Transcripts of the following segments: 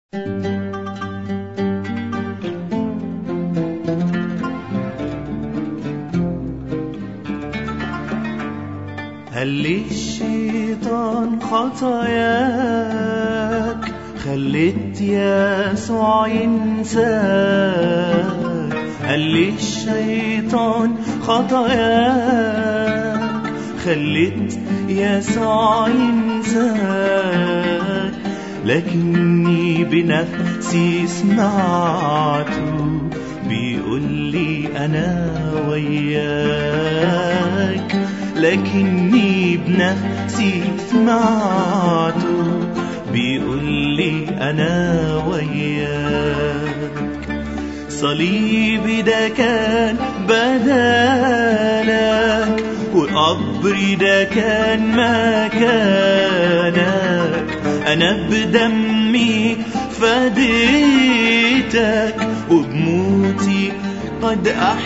هل للشيطان خطاياك خلت يسوع ينساك هل للشيطان خطاياك خلت يسوع ينساك لكني بنفسي سمعته بيقول لي أنا وياك لكني بنفسي سمعته بيقول لي أنا وياك صليبي ده كان بدالك وقبري ده كان مكانك أنا بدمي فديتك وبموتي قد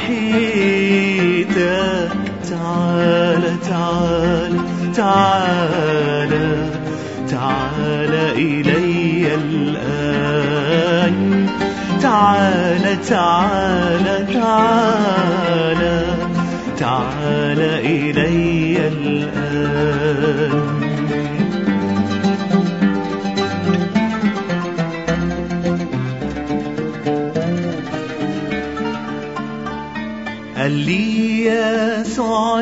أحيتك تعال تعال تعال تعال إلي الآن تعال تعال تعال تعال إلي الآن قال لي يسوع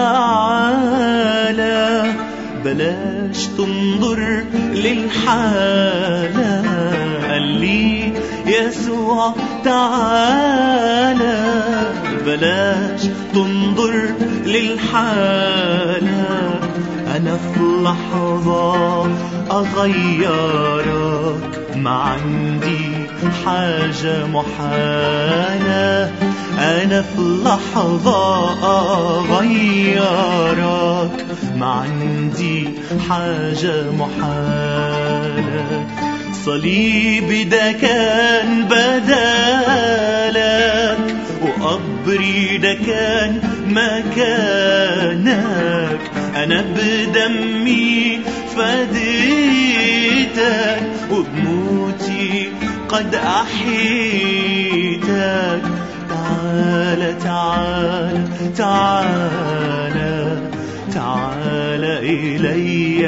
تعالى بلاش تنظر للحالة قال لي يسوع تعالى بلاش تنظر للحالة أنا في لحظة أغيرك ما عندي حاجة محالة أنا في لحظة أغيرك ما عندي حاجة محالة صليبي ده كان بدالك وقبري ده كان مكانك أنا بدمي فديتك وبموتي قد أحيتك تعال تعال تعال تعال إلي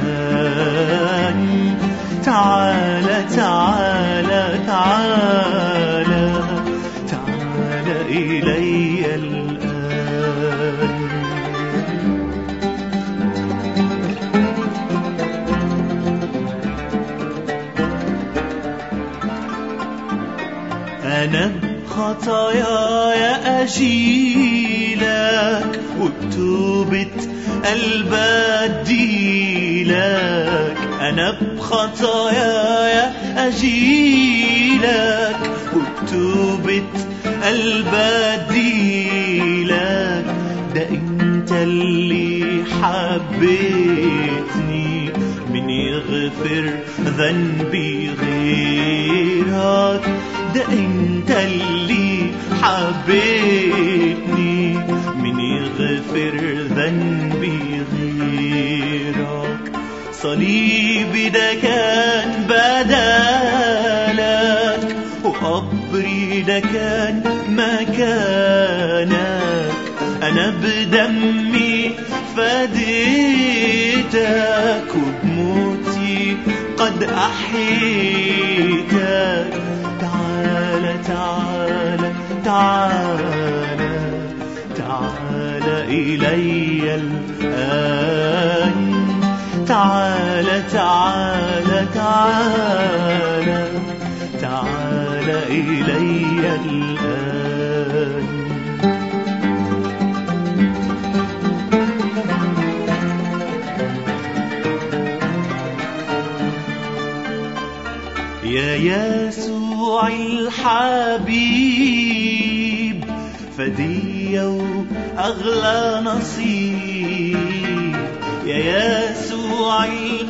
الآن تعال تعال تعال تعال إلي الآن أنا بخطاياي أجيلك وبتوبة قلب أديلك أنا بخطاياي أجيلك وبتوبة قلب أديلك ده أنت اللي حبيتني من يغفر ذنبي غيرك ده انت اللي حبيتني من يغفر ذنبي غيرك صليبي ده كان بدالك وقبري ده كان مكانك انا بدمي فديتك وبموتي قد احيتك تعال تعال تعال تعال إلي الآن تعال تعال تعال تعال إلي الآن يا يسوع الحبيب فدية وأغلى نصيب يا يسوع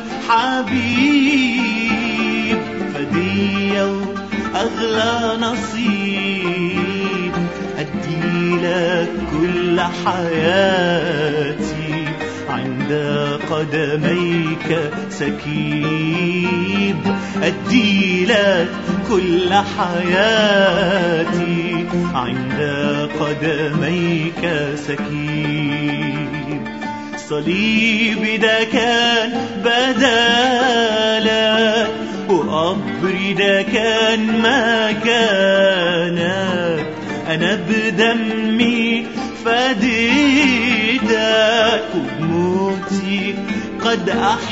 الحبيب فدية وأغلى نصيب أدي لك كل حياتي عند عند قدميك سكيب أدي لك كل حياتي عند قدميك سكيب صليب ده كان بدالك وقبري ده كان مكانك أنا بدمي فديتك وبموتي قد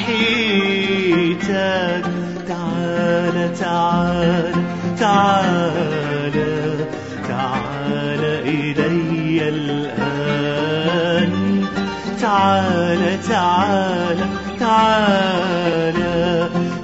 أحيتك تعال تعال تعال تعال إلي الآن تعال تعال تعال